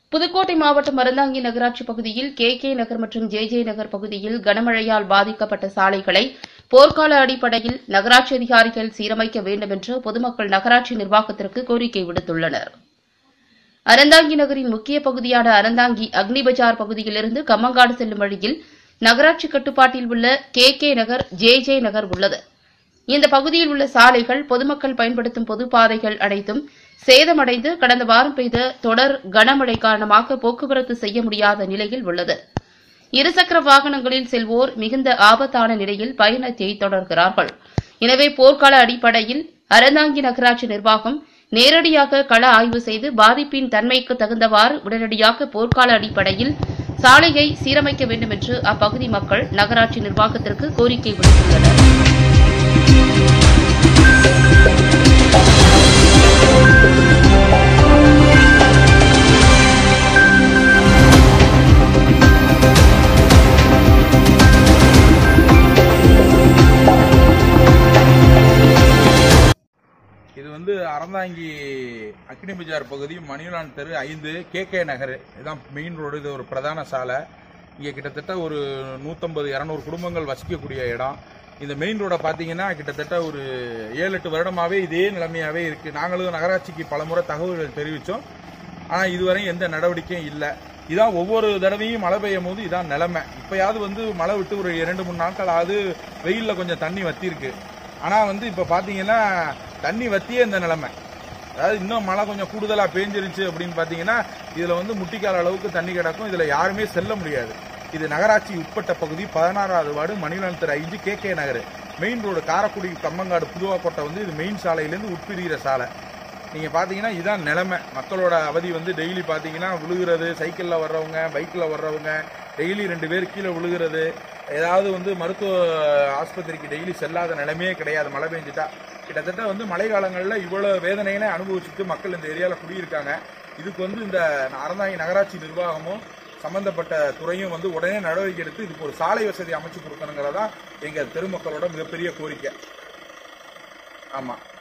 புதுக்கோட்டை மாவட்டம் அறந்தாங்கி நகராட்சி பகுதியில் கே கே நகர் மற்றும் ஜே ஜே நகர் பகுதியில் கனமழையால் பாதிக்கப்பட்ட சாலைகளை போர்க்கால அடிப்படையில் நகராட்சி அதிகாரிகள் சீரமைக்க வேண்டும் என்று பொதுமக்கள் நகராட்சி நிர்வாகத்திற்கு கோரிக்கை விடுத்துள்ளனர் அறந்தாங்கி நகரின் முக்கிய பகுதியான அறந்தாங்கி அக்னி பஜார் பகுதியிலிருந்து கம்மங்காடு செல்லும் வழியில் நகராட்சி கட்டுப்பாட்டில் உள்ள K K Nagar J J Nagar உள்ளது இந்த பகுதியில் உள்ள சாலைகள் பொதுமக்கள் பயன்படுத்தும் பொது பாதைகள் அனைத்தும் சேதமடைந்து கடந்த வாரம் பெய்த தொடர் கனமழை காரணமாக போக்குவரத்து செய்ய முடியாத நிலையில் உள்ளது இருசக்கர வாகனங்களில் செல்வோர் மிகுந்த ஆபத்தான நிலையில் பயணத்தை தொடர்கிறார்கள் எனவே போர்க்கால அடிப்படையில் அறந்தாங்கி நகராட்சி நிர்வாகம் நேரடியாக கள ஆய்வு செய்து பாதிப்பின் தன்மைக்கு தகுந்தவாறு உடனடியாக போர்க்கால அடிப்படையில் சாலையை சீரமைக்க வேண்டும் என்று அப்பகுதி மக்கள் நகராட்சி நிர்வாகத்திற்கு கோரிக்கை விடுத்துள்ளனர் இது வந்து அறந்தாங்கி அக்னி பஜார் பகுதி மணிலான் தெரு ஐந்து கே கே நகர் இதுதான் மெயின் ரோடு இது ஒரு பிரதான சாலை இங்கே கிட்டத்தட்ட ஒரு நூற்றம்பது இரநூறு குடும்பங்கள் வசிக்கக்கூடிய இடம் இந்த மெயின் ரோடை பார்த்தீங்கன்னா கிட்டத்தட்ட ஒரு ஏழு எட்டு வருடமாகவே இதே நிலைமையாகவே இருக்குது நாங்களும் நகராட்சிக்கு பலமுறை தகவல்கள் தெரிவித்தோம் ஆனால் இதுவரை எந்த நடவடிக்கையும் இல்லை இதான் ஒவ்வொரு தடவையும் மழை பெய்யும் போது இதான் நிலைமை இப்பயாவது வந்து மழை விட்டு ஒரு இரண்டு மூணு நாட்கள் ஆகுது வெயிலில் கொஞ்சம் தண்ணி வத்திருக்கு ஆனால் வந்து இப்போ பார்த்தீங்கன்னா தண்ணி வத்தியே இந்த நிலைமை அதாவது இன்னும் மழை கொஞ்சம் கூடுதலாக பேஞ்சிருச்சு அப்படின்னு பார்த்தீங்கன்னா இதில் வந்து முட்டிக்கால அளவுக்கு தண்ணி கிடக்கும் இதில் யாருமே செல்ல முடியாது இது நகராட்சி உட்பட்ட பகுதி பதினாறாவது வார்டு மணிலான் தெரு ஐந்து K K Nagar main road Karaikudi Kammangadu Puduvakottai வந்து இது மெயின் சாலையிலேருந்து உட்பிரிகிற சாலை நீங்கள் பார்த்தீங்கன்னா இதான் நிலைமை மக்களோட அவதி வந்து டெய்லி பார்த்தீங்கன்னா விழுகிறது சைக்கிளில் வர்றவங்க பைக்கில் வர்றவங்க டெய்லி ரெண்டு பேர் கீழே விழுகிறது ஏதாவது வந்து மருத்துவ ஆஸ்பத்திரிக்கு டெய்லி செல்லாத நிலைமையே கிடையாது மழை பெஞ்சிட்டா கிட்டத்தட்ட வந்து மழை காலங்களில் இவ்வளோ வேதனையில அனுபவிச்சுட்டு மக்கள் இந்த ஏரியாவில் குடியிருக்காங்க இதுக்கு வந்து இந்த அறந்தாங்கி நகராட்சி நிர்வாகமும் சம்பந்தப்பட்ட துறையும் வந்து உடனே நடவடிக்கை எடுத்து இதுக்கு ஒரு சாலை வசதி அமைச்சு கொடுக்கணுங்கிறதா எங்கள் தெருமக்களோட மிகப்பெரிய கோரிக்கை ஆமாம்